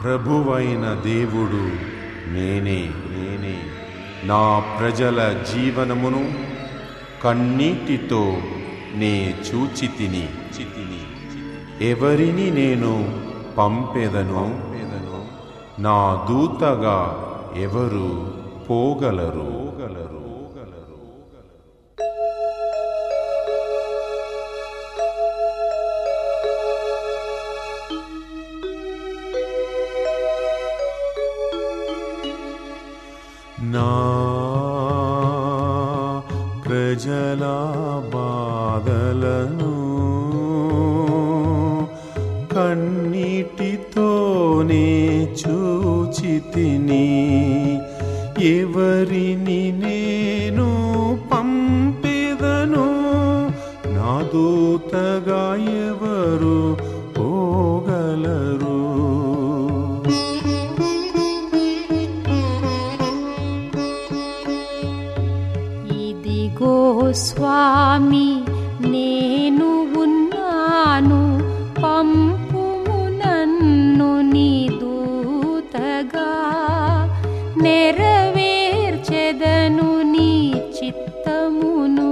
ప్రభువైన దేవుడు నేనే నేనే నా ప్రజల జీవనమును కన్నీటితో నే చూచితిని చితిని ఎవరిని నేను పంపెదను నా దూతగా ఎవరు పోగలరు పోగలరు నా ప్రజల బాధలను కన్నీటితోనే చూచితిని ఎవరిని నేను పంపెదను నా దూతగా ఎవరు పోగలరు ఇదిగో స్వామి నేను ఉన్నాను పంపుము నన్ను నీ దూతగా నెరవేర్చెదను నీ చిత్తమును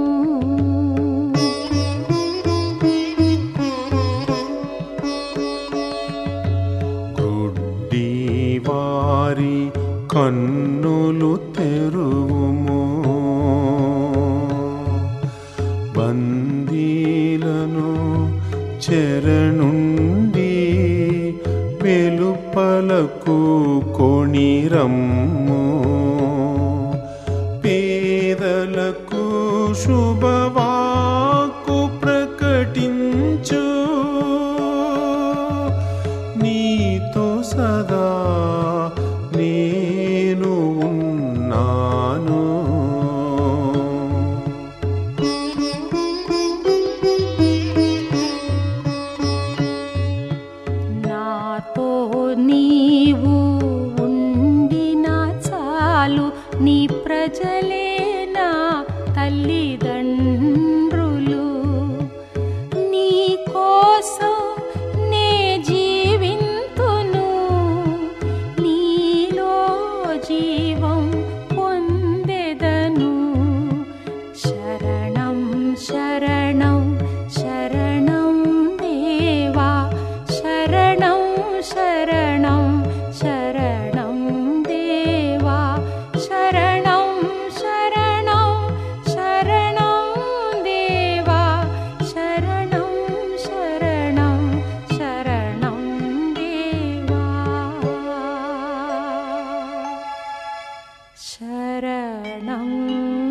గుడ్డి వారి కన్నులు తెరువుము బందీలను చెరనుండి వెలుపలకు కొణిరమ్ము పేదలకు శుభవాకు ప్రకటించు నీతో సదా నేను ఉన్నాను నాతో నీవు ఉండిన చాలు నీ ప్రజలే నా తల్లిదండ్రులు నీ కోసం నే జీవింతును నీలో జీవం పొందెదను శరణం శరణం శరణం దేవా శరణం శరణం శరణం దేవా శరణం శరణం శరణం దేవా శరణం శరణం శరణం దేవా శరణం